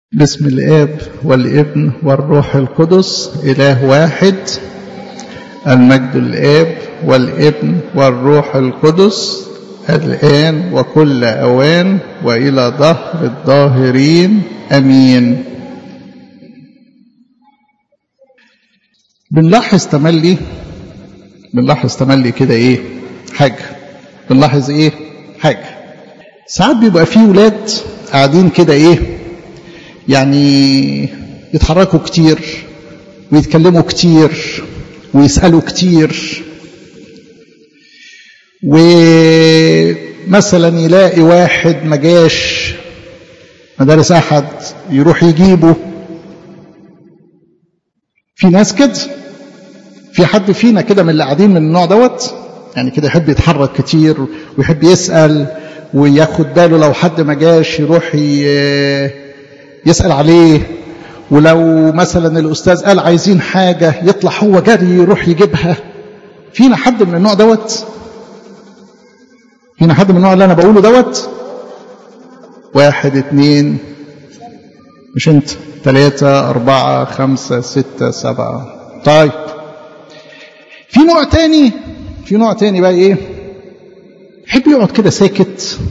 بسم الاب والابن والروح القدس اله واحد المجد الاب والابن والروح القدس الان وكل اوان والى ظهر الظاهرين امين بنلاحظ تملي بنلاحظ تملي كده ايه حاجه بنلاحظ ايه حاجه ساعات بيبقى في ولاد قاعدين كده ايه يعني يتحركوا كتير ويتكلموا كتير ويسألوا كتير ومثلا يلاقي واحد مجاش مدارس أحد يروح يجيبه في ناس كده في حد فينا كده من اللي قاعدين من النوع دوت يعني كده يحب يتحرك كتير ويحب يسأل وياخد باله لو حد ما جاش يروح يسأل عليه ولو مثلا الأستاذ قال عايزين حاجة يطلع هو جري يروح يجيبها فينا حد من النوع دوت فينا حد من النوع اللي أنا بقوله دوت واحد اتنين مش انت ثلاثة أربعة خمسة ستة سبعة طيب في نوع تاني في نوع تاني بقى ايه يحب يقعد كده ساكت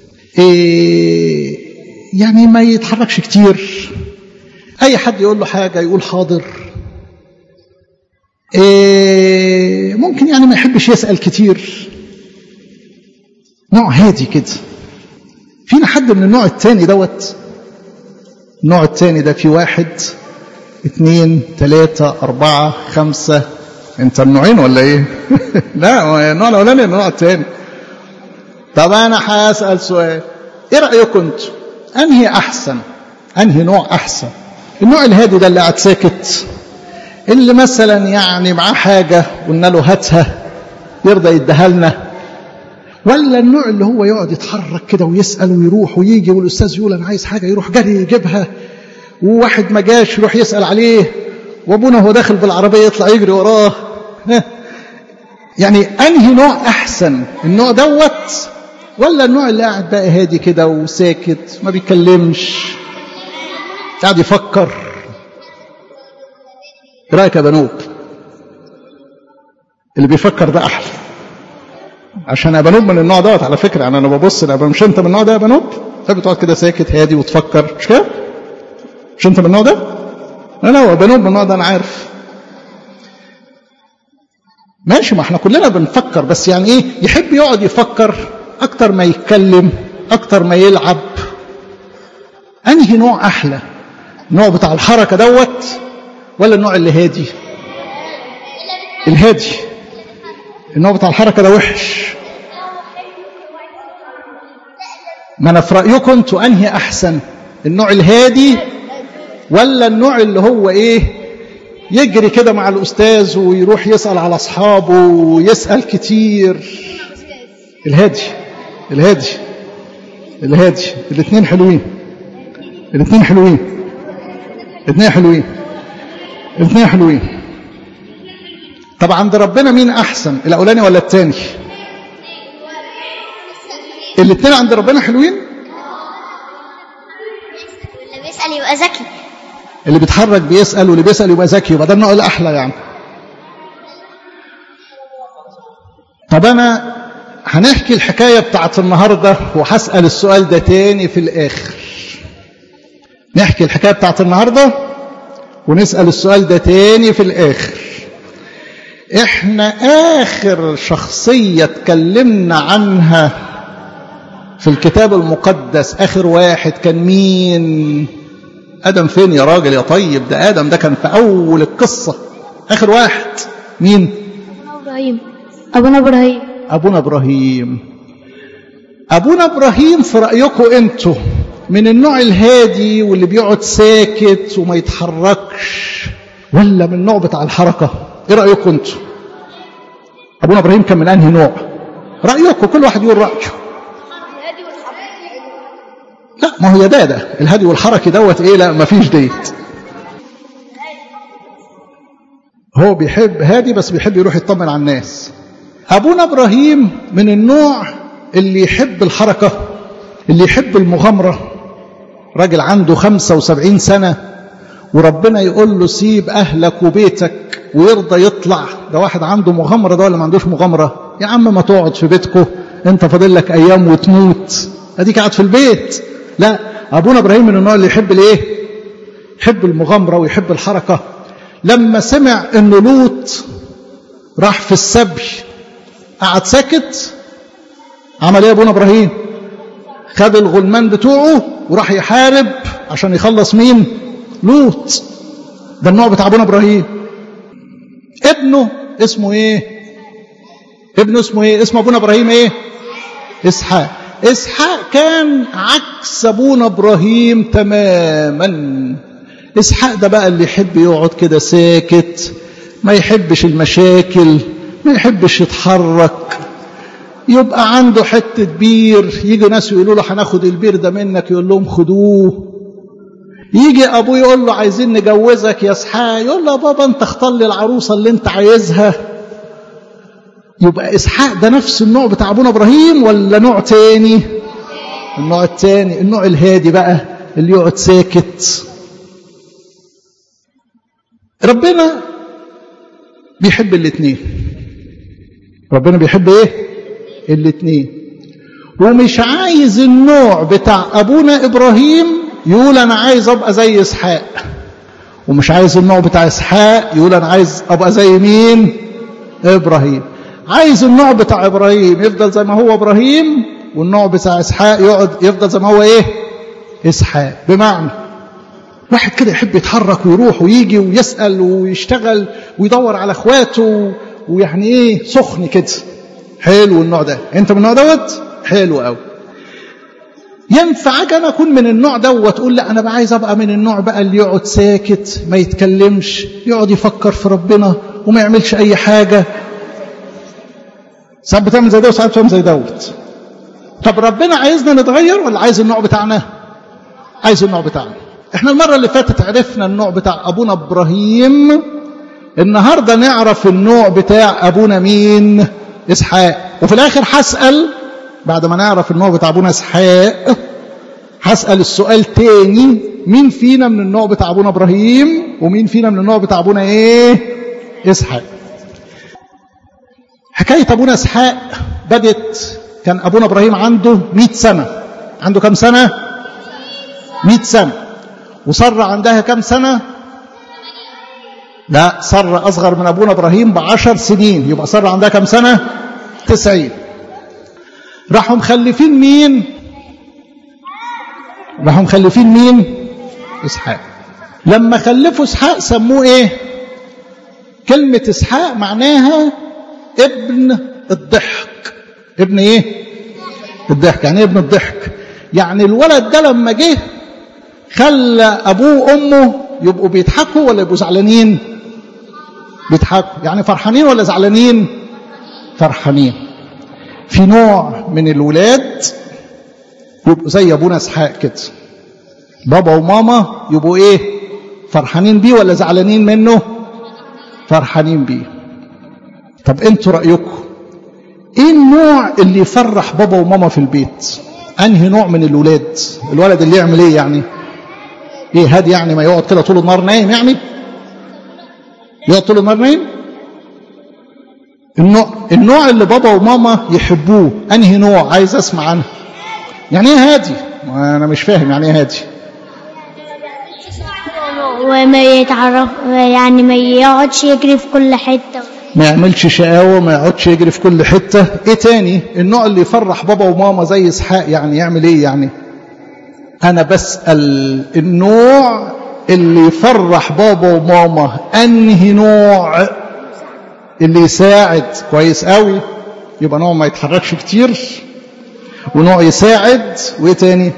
إيه يعني ما يتحركش كتير اي حد يقول له حاجه يقول حاضر إيه ممكن يعني ما يحبش يسال كتير نوع هادي كده فينا حد من النوع التاني دوت النوع التاني ده في واحد اتنين تلاتة أربعة خمسة انت النوعين ولا ايه لا النوع الاولاني النوع التاني طب انا هسأل سؤال ايه رأيكم انتوا انهي احسن انهي نوع احسن النوع الهادي ده اللي قاعد ساكت اللي مثلا يعني معاه حاجة قلنا له هاتها يرضى يديها لنا ولا النوع اللي هو يقعد يتحرك كده ويسأل ويروح ويجي والأستاذ يقول أنا عايز حاجة يروح جري يجيبها وواحد ما جاش يروح يسأل عليه وابونا هو داخل بالعربية يطلع يجري وراه يعني أنهي نوع أحسن النوع دوت ولا النوع اللي قاعد بقى هادي كده وساكت ما بيتكلمش قاعد يفكر ايه رايك يا بنوب اللي بيفكر ده احلى عشان يا بنوب من النوع دوت على فكره يعني انا ببص لا مش انت من النوع ده يا بنوب تحب تقعد كده ساكت هادي وتفكر مش كده مش انت من النوع ده لا لا هو بنوب من النوع ده انا عارف ماشي ما احنا كلنا بنفكر بس يعني ايه يحب يقعد يفكر اكتر ما يتكلم اكتر ما يلعب انهي نوع احلى النوع بتاع الحركه دوت ولا النوع اللي هادي الهادي النوع بتاع الحركه ده وحش ما انا في رايكم انتوا انهي احسن النوع الهادي ولا النوع اللي هو ايه يجري كده مع الاستاذ ويروح يسال على اصحابه ويسال كتير الهادي الهادي الهادي الاثنين حلوين الاثنين حلوين الاثنين حلوين الاثنين حلوين طب عند ربنا مين احسن الاولاني ولا الثاني الاثنين عند ربنا حلوين اللي بيسأل يبقى ذكي اللي بيتحرك بيسال واللي بيسال يبقى ذكي يبقى ده النوع الاحلى يعني طب انا هنحكي الحكايه بتاعت النهارده وهسال السؤال ده تاني في الاخر نحكي الحكايه بتاعت النهارده ونسال السؤال ده تاني في الاخر احنا اخر شخصيه اتكلمنا عنها في الكتاب المقدس اخر واحد كان مين ادم فين يا راجل يا طيب ده ادم ده كان في اول القصه اخر واحد مين ابراهيم ابونا ابراهيم ابونا ابراهيم ابونا ابراهيم في رايكم انتوا من النوع الهادي واللي بيقعد ساكت وما يتحركش ولا من النوع بتاع الحركه ايه رايكم انتوا ابونا ابراهيم كان من انهي نوع رايكم كل واحد يقول رايه لا ما هو ده ده الهادي والحركي دوت ايه لا ما فيش ديت هو بيحب هادي بس بيحب يروح يطمن على الناس ابونا ابراهيم من النوع اللي يحب الحركه اللي يحب المغامره راجل عنده 75 سنة وربنا يقول له سيب أهلك وبيتك ويرضى يطلع ده واحد عنده مغامرة ده ولا ما عندوش مغامرة يا عم ما تقعد في بيتكو انت فاضل لك أيام وتموت أديك قاعد في البيت لا أبونا إبراهيم من النوع اللي يحب الإيه يحب المغامرة ويحب الحركة لما سمع أن لوط راح في السبي قعد ساكت عمل ايه ابونا ابراهيم خد الغلمان بتوعه وراح يحارب عشان يخلص مين لوط ده النوع بتاع ابونا ابراهيم ابنه اسمه ايه ابنه اسمه ايه اسمه ابونا ابراهيم ايه اسحاق اسحاق كان عكس ابونا ابراهيم تماما اسحاق ده بقى اللي يحب يقعد كده ساكت ما يحبش المشاكل ما يحبش يتحرك يبقى عنده حتة بير يجي ناس يقولوا له هناخد البير ده منك يقول لهم خدوه يجي ابوه يقول له عايزين نجوزك يا اسحاق يقول له بابا انت اختار لي العروسه اللي انت عايزها يبقى اسحاق ده نفس النوع بتاع ابونا ابراهيم ولا نوع تاني النوع التاني النوع الهادي بقى اللي يقعد ساكت ربنا بيحب الاثنين ربنا بيحب ايه الاثنين ومش عايز النوع بتاع ابونا ابراهيم يقول انا عايز ابقى زي اسحاق ومش عايز النوع بتاع اسحاق يقول انا عايز ابقى زي مين ابراهيم عايز النوع بتاع ابراهيم يفضل زي ما هو ابراهيم والنوع بتاع اسحاق يقعد يفضل زي ما هو ايه اسحاق بمعنى واحد كده يحب يتحرك ويروح ويجي ويسأل ويشتغل ويدور على اخواته ويعني ايه سخن كده حلو النوع ده انت من النوع دوت حلو قوي ينفع انا اكون من النوع دوت تقول لا انا بقى عايز ابقى من النوع بقى اللي يقعد ساكت ما يتكلمش يقعد يفكر في ربنا وما يعملش اي حاجه ساعات بتعمل زي ده وساعات بتعمل زي دوت طب ربنا عايزنا نتغير ولا عايز النوع بتاعنا عايز النوع بتاعنا احنا المره اللي فاتت عرفنا النوع بتاع ابونا ابراهيم النهارده نعرف النوع بتاع ابونا مين اسحاق وفي الاخر هسال بعد ما نعرف النوع بتاع ابونا اسحاق هسال السؤال تاني مين فينا من النوع بتاع ابونا ابراهيم ومين فينا من النوع بتاع ابونا ايه اسحاق حكايه ابونا اسحاق بدت كان ابونا ابراهيم عنده 100 سنه عنده كم سنه 100 سنه وساره عندها كم سنه لا سارة أصغر من أبونا إبراهيم بعشر سنين يبقى سارة عندها كم سنة تسعين راحوا مخلفين مين راحوا مخلفين مين إسحاق لما خلفوا إسحاق سموه إيه كلمة إسحاق معناها ابن الضحك ابن إيه الضحك يعني ابن الضحك يعني الولد ده لما جه خلى أبوه وأمه يبقوا بيضحكوا ولا يبقوا زعلانين بيضحكوا يعني فرحانين ولا زعلانين فرحانين في نوع من الولاد يبقوا زي ابونا اسحاق كده بابا وماما يبقوا ايه فرحانين بيه ولا زعلانين منه فرحانين بيه طب انتوا رايكم ايه النوع اللي يفرح بابا وماما في البيت انهي نوع من الولاد الولد اللي يعمل ايه يعني ايه هادي يعني ما يقعد كده طول النهار نايم يعني يقعد طول النهار نايم النوع النوع اللي بابا وماما يحبوه انهي نوع عايز اسمع عنه يعني ايه هادي انا مش فاهم يعني ايه هادي وما يتعرف يعني ما يقعدش يجري في كل حتة ما يعملش شقاوة ما يقعدش يجري في كل حتة ايه تاني النوع اللي يفرح بابا وماما زي اسحاق يعني يعمل ايه يعني انا بسأل النوع اللي يفرح بابا وماما انهي نوع اللي يساعد كويس قوي يبقى نوع ما يتحركش كتير ونوع يساعد وايه تاني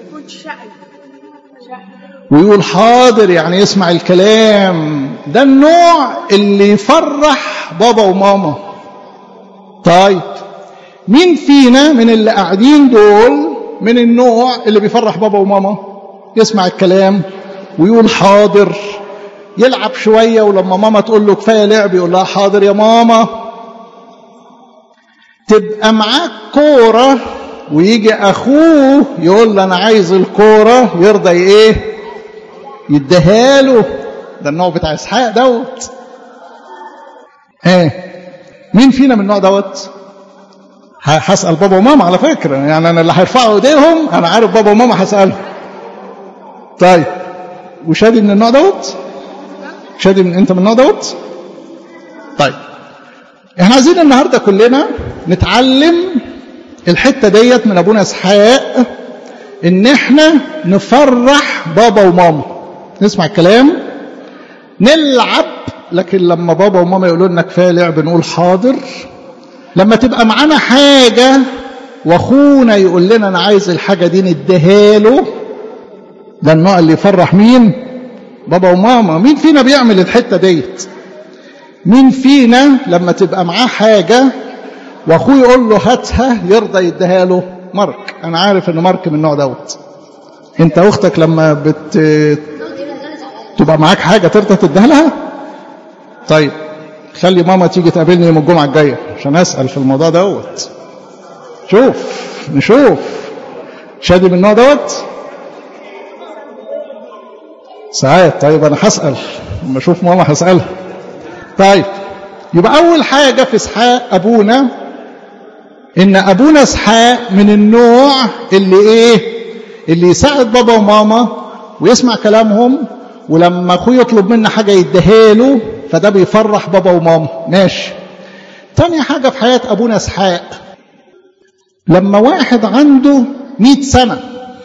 ويقول حاضر يعني يسمع الكلام ده النوع اللي يفرح بابا وماما طيب مين فينا من اللي قاعدين دول من النوع اللي بيفرح بابا وماما يسمع الكلام ويقول حاضر يلعب شوية ولما ماما تقول له كفاية لعب يقول لها حاضر يا ماما تبقى معاك كورة ويجي اخوه يقول له انا عايز الكوره يرضى ايه يديها له ده النوع بتاع اسحاق دوت ايه مين فينا من النوع دوت هسال بابا وماما على فكره يعني انا اللي هيرفعوا ايديهم انا عارف بابا وماما هسالهم طيب وشادي من النوع دوت شادي من انت من النوع دوت طيب احنا عايزين النهارده كلنا نتعلم الحته ديت من ابونا اسحاق ان احنا نفرح بابا وماما نسمع الكلام نلعب لكن لما بابا وماما يقولوا لنا كفايه لعب نقول حاضر لما تبقى معانا حاجه واخونا يقول لنا انا عايز الحاجه دي نديها له ده النوع اللي يفرح مين بابا وماما مين فينا بيعمل الحته ديت مين فينا لما تبقى معاه حاجه واخوه يقول له هاتها يرضى يديها له مارك انا عارف ان مارك من النوع دوت انت اختك لما بت تبقى معاك حاجه ترضى تديها لها طيب خلي ماما تيجي تقابلني يوم الجمعه الجايه عشان اسال في الموضوع دوت شوف نشوف شادي من النوع دوت ساعات طيب انا هسال لما اشوف ماما هسالها طيب يبقى اول حاجه في اسحاق ابونا ان ابونا اسحاق من النوع اللي ايه اللي يساعد بابا وماما ويسمع كلامهم ولما اخوه يطلب منا حاجه يديها له فده بيفرح بابا وماما ماشي تاني حاجه في حياه ابونا اسحاق لما واحد عنده مئة سنه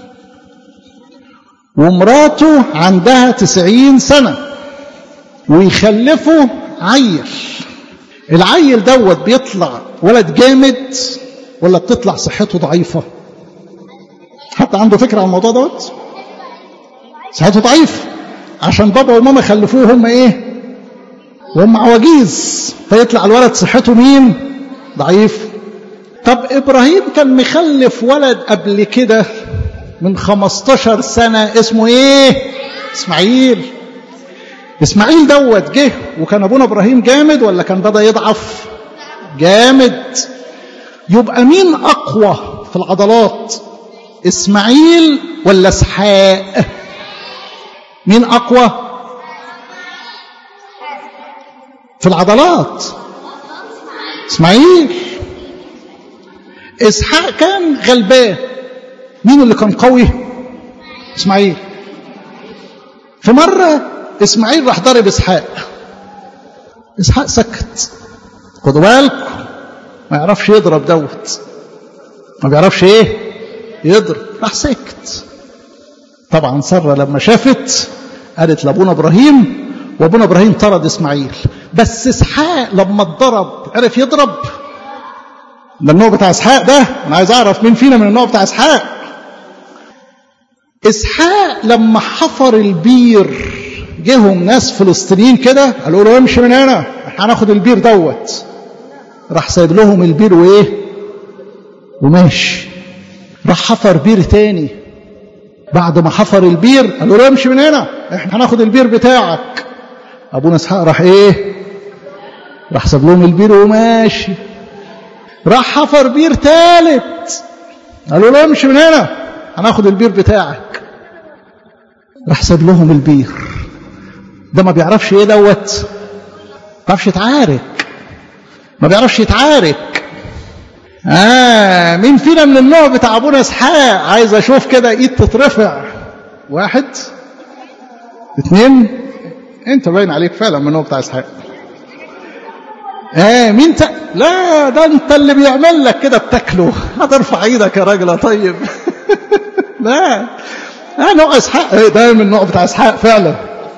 ومراته عندها تسعين سنه ويخلفوا عيل العيل دوت بيطلع ولد جامد ولا بتطلع صحته ضعيفة حتى عنده فكرة عن الموضوع دوت صحته ضعيف عشان بابا وماما خلفوه هم ايه وهم عواجيز فيطلع الولد صحته مين ضعيف طب ابراهيم كان مخلف ولد قبل كده من 15 سنة اسمه ايه اسماعيل اسماعيل دوت جه وكان ابونا ابراهيم جامد ولا كان بدا يضعف جامد يبقى مين اقوى في العضلات اسماعيل ولا اسحاق مين اقوى في العضلات اسماعيل اسحاق كان غلبان مين اللي كان قوي اسماعيل في مره اسماعيل راح ضرب اسحاق اسحاق سكت خدوا بالكم ما يعرفش يضرب دوت ما بيعرفش ايه يضرب راح سكت طبعا ساره لما شافت قالت لابونا ابراهيم وابونا ابراهيم طرد اسماعيل بس اسحاق لما اتضرب عرف يضرب ده النوع بتاع اسحاق ده انا عايز اعرف مين فينا من النوع بتاع اسحاق اسحاق لما حفر البير جيهم ناس فلسطينيين كده قالوا له امشي من هنا احنا هناخد البير دوت راح سايب لهم البير وايه وماشي راح حفر بير تاني بعد ما حفر البير قالوا له امشي من هنا احنا هناخد البير بتاعك ابونا اسحاق راح ايه راح ساب لهم البير وماشي راح حفر بير تالت قالوا له امشي من هنا هناخد البير بتاعك راح ساب لهم البير ده ما بيعرفش ايه دوت ما بيعرفش يتعارك ما بيعرفش يتعارك آه مين فينا من النوع بتاع ابونا اسحاق عايز اشوف كده ايد تترفع واحد اثنين انت باين عليك فعلا من النوع بتاع اسحاق آه مين ت... لا ده انت اللي بيعمل لك كده بتاكله هترفع ايدك يا راجل طيب لا آه نوع اسحاق ايه ده من النوع بتاع اسحاق فعلا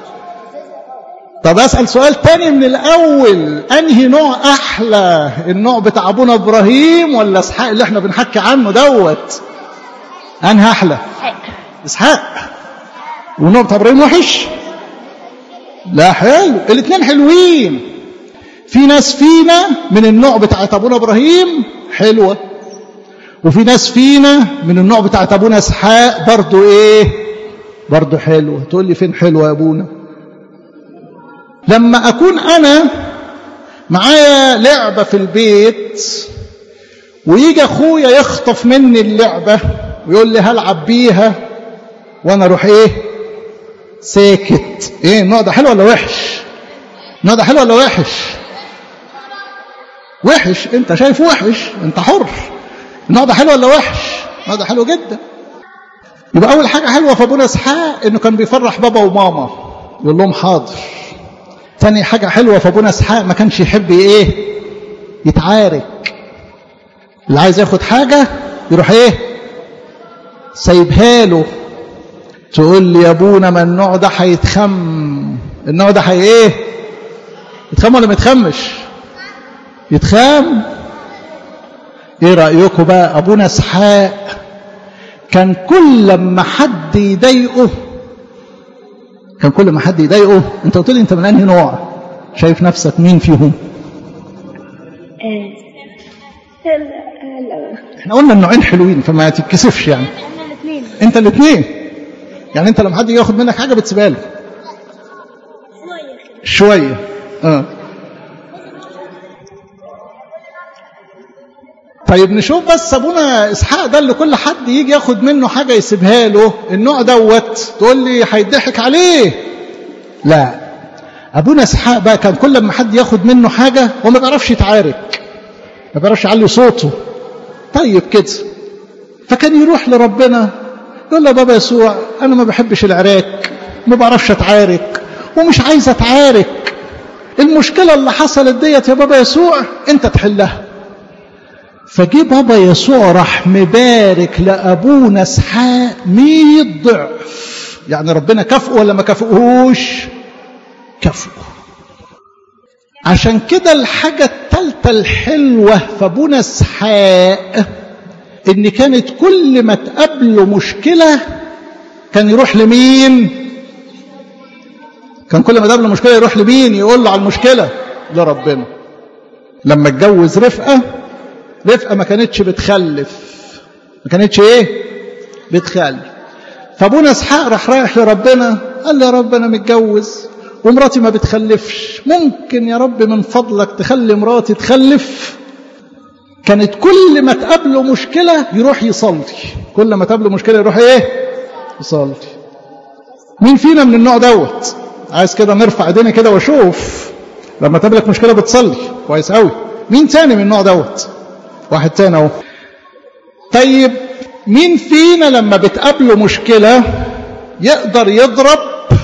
طب اسال سؤال تاني من الاول انهي نوع احلى النوع بتاع ابونا ابراهيم ولا اسحاق اللي احنا بنحكي عنه دوت انهي احلى اسحاق والنوع بتاع ابراهيم وحش لا حلو الاثنين حلوين في ناس فينا من النوع بتاع ابونا ابراهيم حلوه وفي ناس فينا من النوع بتاع ابونا اسحاق برضو ايه برضو حلوه تقول لي فين حلوه يا ابونا لما أكون أنا معايا لعبة في البيت ويجي اخويا يخطف مني اللعبه ويقول لي هلعب بيها وانا اروح ايه ساكت ايه النوع ده حلو ولا وحش النوع ده حلو ولا وحش وحش انت شايفه وحش انت حر النوع ده حلو ولا وحش النوع ده حلو جدا يبقى اول حاجه حلوه في ابونا اسحاق انه كان بيفرح بابا وماما يقول لهم حاضر تاني حاجه حلوه في ابونا اسحاق ما كانش يحب ايه يتعارك اللي عايز ياخد حاجه يروح ايه سايبها له تقول لي يا ابونا ما النوع ده هيتخم النوع ده هي ايه يتخم ولا ما يتخمش يتخام ايه رايكم بقى ابونا اسحاق كان كل لما حد يضايقه كان كل ما حد يضايقه انت قلت لي انت من انهي نوع شايف نفسك مين فيهم احنا قلنا النوعين حلوين فما تتكسفش يعني احنا الاثنين انت الاثنين يعني انت لما حد يجي ياخد منك حاجه بتسيبها له شويه اه طيب نشوف بس ابونا اسحاق ده اللي كل حد يجي ياخد منه حاجه يسيبها له النوع دوت تقول لي هيضحك عليه لا ابونا اسحاق بقى كان كل ما حد ياخد منه حاجه هو ما بيعرفش يتعارك ما بيعرفش يعلي صوته طيب كده فكان يروح لربنا يقول له بابا يسوع انا ما بحبش العراك ما بعرفش اتعارك ومش عايز اتعارك المشكله اللي حصلت ديت يا بابا يسوع انت تحلها فجه بابا يسوع راح مبارك لابونا اسحاق 100 ضعف يعني ربنا كافئه ولا ما كافئهوش كافئه عشان كده الحاجة التالتة الحلوة في ابونا اسحاق ان كانت كل ما تقابله مشكلة كان يروح لمين كان كل ما تقابله مشكلة يروح لمين يقول له على المشكلة لربنا لما اتجوز رفقة رفقة ما كانتش بتخلف ما كانتش ايه بتخلف فابونا اسحاق راح رايح لربنا قال له يا رب انا متجوز ومراتي ما بتخلفش ممكن يا رب من فضلك تخلي مراتي تخلف كانت كل ما تقابله مشكلة يروح يصلي كل ما تقابله مشكلة يروح ايه يصلي مين فينا من النوع دوت عايز كده نرفع ايدينا كده واشوف لما تقابلك مشكلة بتصلي كويس قوي مين تاني من النوع دوت واحد تاني اهو طيب مين فينا لما بتقابله مشكلة يقدر يضرب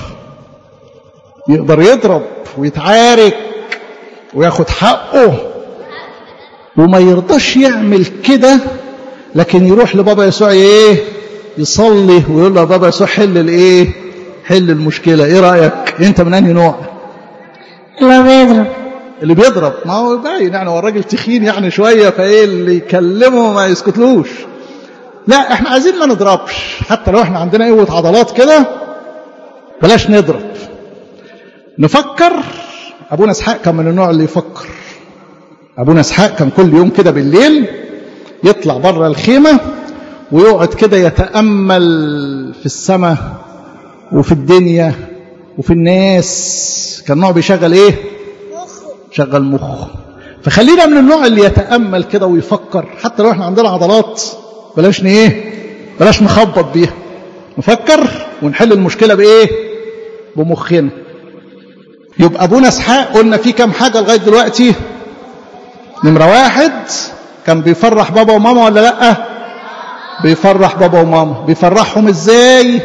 يقدر يضرب ويتعارك وياخد حقه وما يرضاش يعمل كده لكن يروح لبابا يسوع ايه يصلي ويقول له يا بابا يسوع حل الايه حل المشكله ايه رايك انت من انهي نوع الله بيضرب اللي بيضرب ما هو باين يعني هو الراجل تخين يعني شويه فايه اللي يكلمه ما يسكتلوش لا احنا عايزين ما نضربش حتى لو احنا عندنا قوه عضلات كده بلاش نضرب نفكر ابونا اسحاق كان من النوع اللي يفكر ابونا اسحاق كان كل يوم كده بالليل يطلع بره الخيمه ويقعد كده يتامل في السماء وفي الدنيا وفي الناس كان نوع بيشغل ايه شغل مخه فخلينا من النوع اللي يتامل كده ويفكر حتى لو احنا عندنا عضلات بلاش ايه بلاش نخبط بيها نفكر ونحل المشكله بايه بمخنا يبقى ابونا اسحاق قلنا فيه كام حاجه لغايه دلوقتي نمره واحد كان بيفرح بابا وماما ولا لا بيفرح بابا وماما بيفرحهم ازاي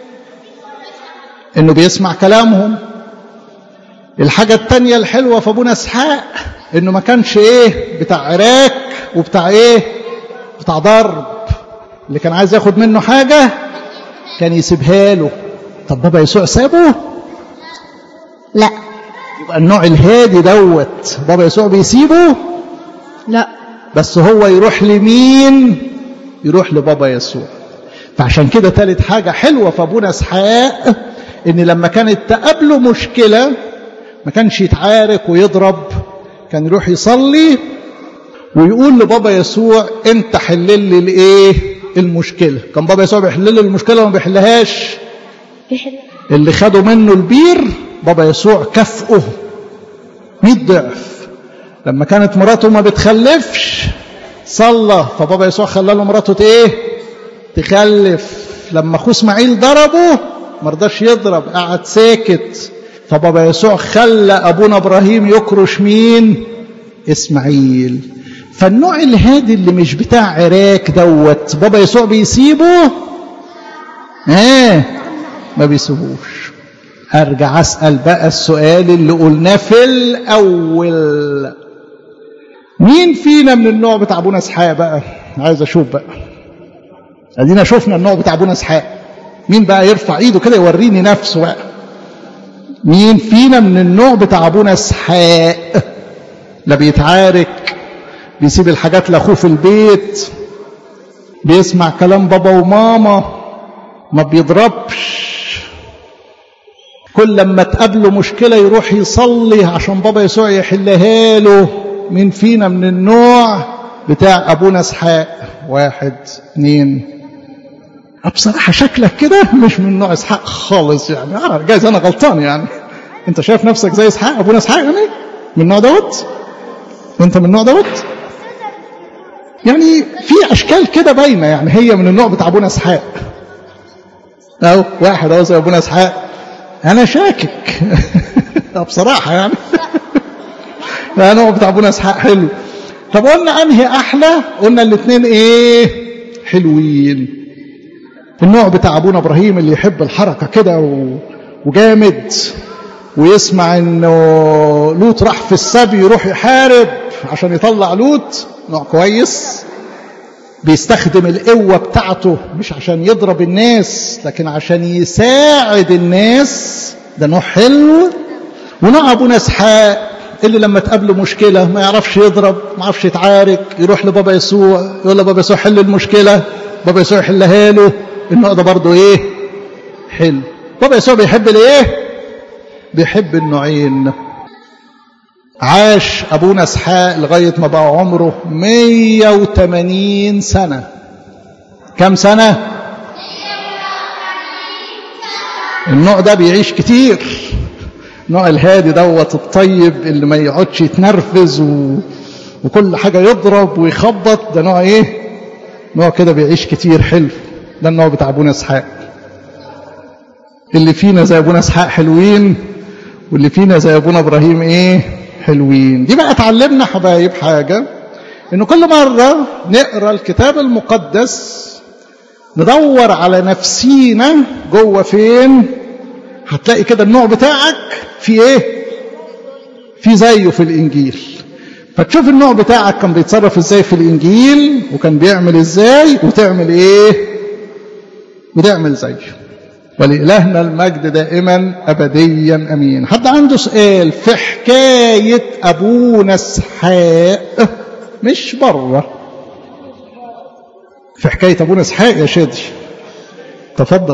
انه بيسمع كلامهم الحاجة التانية الحلوة في ابونا اسحاق انه ما كانش ايه بتاع عراك وبتاع ايه بتاع ضرب اللي كان عايز ياخد منه حاجة كان يسيبها له طب بابا يسوع سابه لا يبقى النوع الهادي دوت بابا يسوع بيسيبه لا بس هو يروح لمين يروح لبابا يسوع فعشان كده تالت حاجة حلوة في أبونا اسحاق إن لما كانت تقابله مشكلة ما كانش يتعارك ويضرب كان يروح يصلي ويقول لبابا يسوع أنت حل لي الإيه المشكلة كان بابا يسوع بيحل له المشكلة وما بيحلهاش اللي خدوا منه البير بابا يسوع كافئه 100 ضعف لما كانت مراته ما بتخلفش صلى فبابا يسوع خلى له مراته ايه تخلف لما اخوه اسماعيل ضربه ما رضاش يضرب قعد ساكت فبابا يسوع خلى ابونا ابراهيم يكرش مين اسماعيل فالنوع الهادي اللي مش بتاع عراك دوت بابا يسوع بيسيبه ايه ما بيسيبوش ارجع اسال بقى السؤال اللي قلناه في الاول مين فينا من النوع بتاع ابونا اسحاق بقى عايز اشوف بقى ادينا شفنا النوع بتاع ابونا اسحاق مين بقى يرفع ايده كده يوريني نفسه بقى مين فينا من النوع بتاع ابونا اسحاق لا بيتعارك بيسيب الحاجات لاخوه في البيت بيسمع كلام بابا وماما ما بيضربش كل لما تقابله مشكلة يروح يصلي عشان بابا يسوع يحلها له مين فينا من النوع بتاع أبونا اسحاق واحد اثنين بصراحة شكلك كده مش من نوع اسحاق خالص يعني آه جايز أنا غلطان يعني أنت شايف نفسك زي اسحاق أبونا اسحاق يعني من النوع دوت وأنت من النوع دوت يعني في أشكال كده باينة يعني هي من النوع بتاع أبونا اسحاق أهو واحد أهو زي أبونا اسحاق أنا شاكك بصراحة يعني لا نوع بتاع ابونا اسحاق حلو طب قلنا انهي احلى قلنا الاثنين ايه حلوين النوع بتاع ابونا ابراهيم اللي يحب الحركه كده و... وجامد ويسمع انه لوط راح في السبي يروح يحارب عشان يطلع لوط نوع كويس بيستخدم القوه بتاعته مش عشان يضرب الناس لكن عشان يساعد الناس ده نوع حلو ونوع ابونا اسحاق اللي لما تقابله مشكلة ما يعرفش يضرب ما يعرفش يتعارك يروح لبابا يسوع يقول له بابا يسوع حل المشكلة بابا يسوع يحلها له النوع ده برضه ايه حلو بابا يسوع بيحب الايه بيحب النوعين عاش ابونا اسحاق لغاية ما بقى عمره 180 سنة كم سنة النوع ده بيعيش كتير النوع الهادي دوت الطيب اللي ما يقعدش يتنرفز و... وكل حاجة يضرب ويخبط ده نوع ايه نوع كده بيعيش كتير حلو ده النوع بتاع ابونا اسحاق اللي فينا زي ابونا اسحاق حلوين واللي فينا زي ابونا ابراهيم ايه حلوين دي بقى اتعلمنا حبايب حاجة انه كل مرة نقرا الكتاب المقدس ندور على نفسينا جوه فين هتلاقي كده النوع بتاعك في ايه في زيه في الانجيل فتشوف النوع بتاعك كان بيتصرف ازاي في الانجيل وكان بيعمل ازاي وتعمل ايه وتعمل زيه ولإلهنا المجد دائما أبديا أمين حد عنده سؤال في حكاية أبونا اسحاق مش بره في حكاية أبونا اسحاق يا شادي تفضل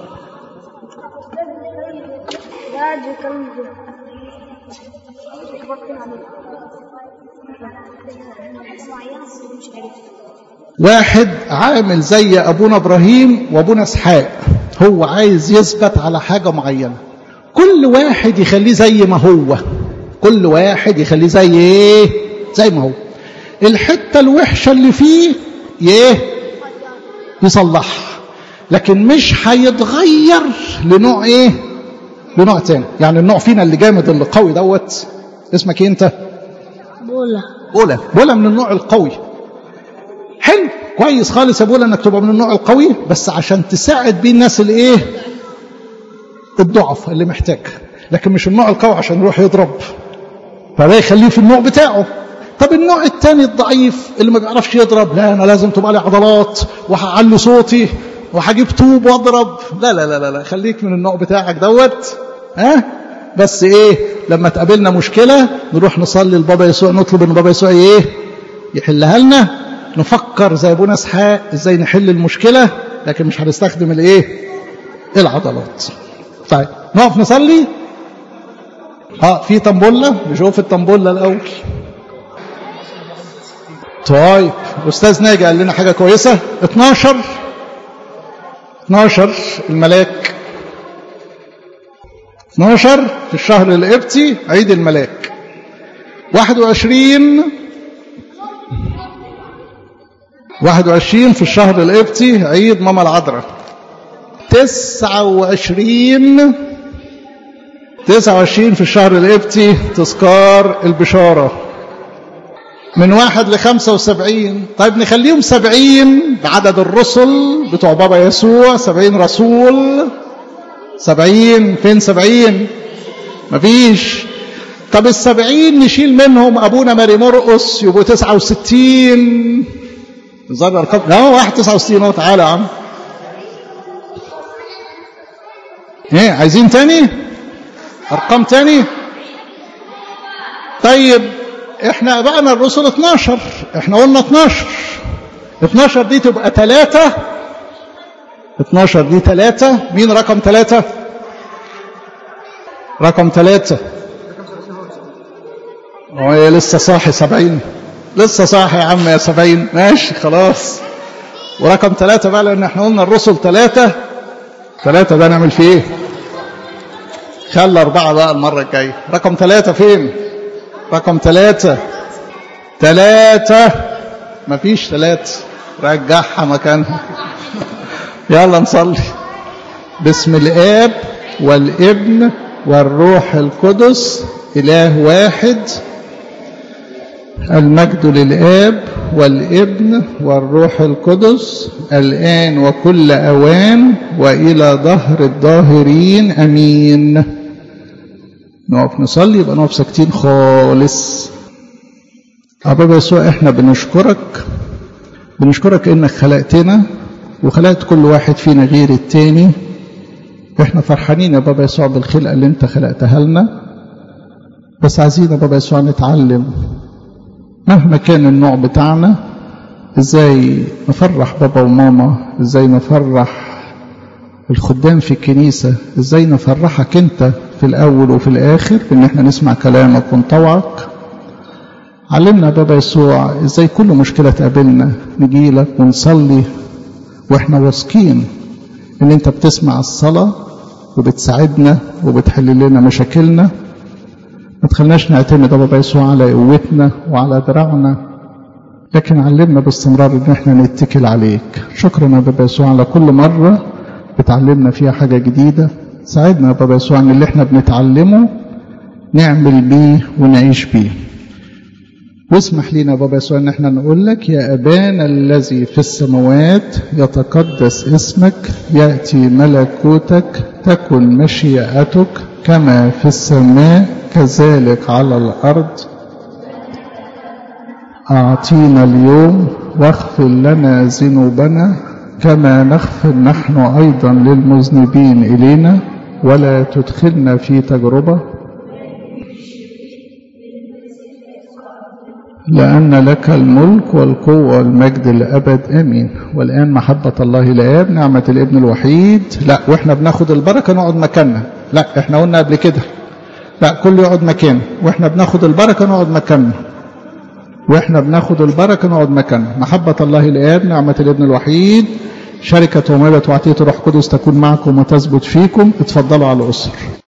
واحد عامل زي أبونا إبراهيم وأبونا إسحاق هو عايز يثبت على حاجة معينة كل واحد يخليه زي ما هو كل واحد يخليه زي ايه زي ما هو الحتة الوحشة اللي فيه ايه يصلحها لكن مش هيتغير لنوع ايه لنوع تاني يعني النوع فينا اللي جامد اللي قوي دوت اسمك ايه انت بولا بولا بولا من النوع القوي حلو كويس خالص يا بولا انك تبقى من النوع القوي بس عشان تساعد بيه الناس الايه الضعف اللي محتاج لكن مش النوع القوي عشان يروح يضرب فده يخليه في النوع بتاعه طب النوع الثاني الضعيف اللي ما بيعرفش يضرب لا انا لازم تبقى لي عضلات وهعلي صوتي وهجيب طوب واضرب لا لا لا لا, لا. خليك من النوع بتاعك دوت ها بس ايه لما تقابلنا مشكله نروح نصلي لبابا يسوع نطلب ان بابا يسوع ايه يحلها لنا نفكر زي ابونا اسحاق ازاي نحل المشكله لكن مش هنستخدم الايه العضلات طيب نقف نصلي اه في طنبله نشوف الطنبله الاول طيب استاذ ناجي قال لنا حاجه كويسه 12 12 الملاك 12 في الشهر القبطي عيد الملاك 21 21 في الشهر القبطي عيد ماما العذراء 29 29 في الشهر القبطي تذكار البشارة من واحد لخمسة وسبعين طيب نخليهم سبعين بعدد الرسل بتوع بابا يسوع سبعين رسول سبعين فين سبعين مفيش طب السبعين نشيل منهم أبونا ماري مرقس يبقوا تسعة وستين ظهر الأرقام لا واحد تسعة وستين اهو تعالى يا عم ايه عايزين تاني ارقام تاني طيب احنا بقى الرسل 12 احنا قلنا 12 12 دي تبقى 3 12 دي 3 مين رقم 3 رقم 3 هو لسه صاحي 70 لسه صاحي يا عم يا 70 ماشي خلاص ورقم 3 بقى لان احنا قلنا الرسل 3 3 ده نعمل فيه ايه خلى أربعة بقى المرة الجاية رقم ثلاثة فين رقم ثلاثة ثلاثة مفيش ثلاثة رجعها مكانها يلا نصلي باسم الآب والابن والروح القدس إله واحد المجد للآب والابن والروح القدس الآن وكل أوان وإلى ظهر الظاهرين أمين نقف نصلي يبقى نقف ساكتين خالص أبابا يسوع إحنا بنشكرك بنشكرك إنك خلقتنا وخلقت كل واحد فينا غير التاني إحنا فرحانين يا بابا يسوع بالخلقة اللي أنت خلقتها لنا بس عايزين يا بابا يسوع نتعلم مهما كان النوع بتاعنا ازاي نفرح بابا وماما ازاي نفرح الخدام في الكنيسة ازاي نفرحك انت في الاول وفي الاخر بان احنا نسمع كلامك ونطوعك علمنا بابا يسوع ازاي كل مشكلة تقابلنا نجيلك ونصلي واحنا واثقين ان انت بتسمع الصلاة وبتساعدنا وبتحل لنا مشاكلنا ما تخلناش نعتمد يا بابا يسوع على قوتنا وعلى دراعنا لكن علمنا باستمرار ان احنا نتكل عليك شكرا يا بابا يسوع على كل مرة بتعلمنا فيها حاجة جديدة ساعدنا يا بابا يسوع ان اللي احنا بنتعلمه نعمل بيه ونعيش بيه واسمح لنا يا بابا يسوع ان احنا نقول لك يا ابانا الذي في السماوات يتقدس اسمك ياتي ملكوتك تكن مشيئتك كما في السماء كذلك على الارض اعطينا اليوم واغفر لنا ذنوبنا كما نغفر نحن ايضا للمذنبين الينا ولا تدخلنا في تجربه لأن لك الملك والقوة والمجد لأبد آمين والآن محبة الله الآب نعمة الابن الوحيد لا وإحنا بناخد البركة نقعد مكاننا لا إحنا قلنا قبل كده لا كل يقعد مكانه وإحنا بناخد البركة نقعد مكاننا وإحنا بناخد البركة نقعد مكاننا محبة الله الآب نعمة الابن الوحيد شركة ومالة وعطية روح قدس تكون معكم وتثبت فيكم اتفضلوا على الأسر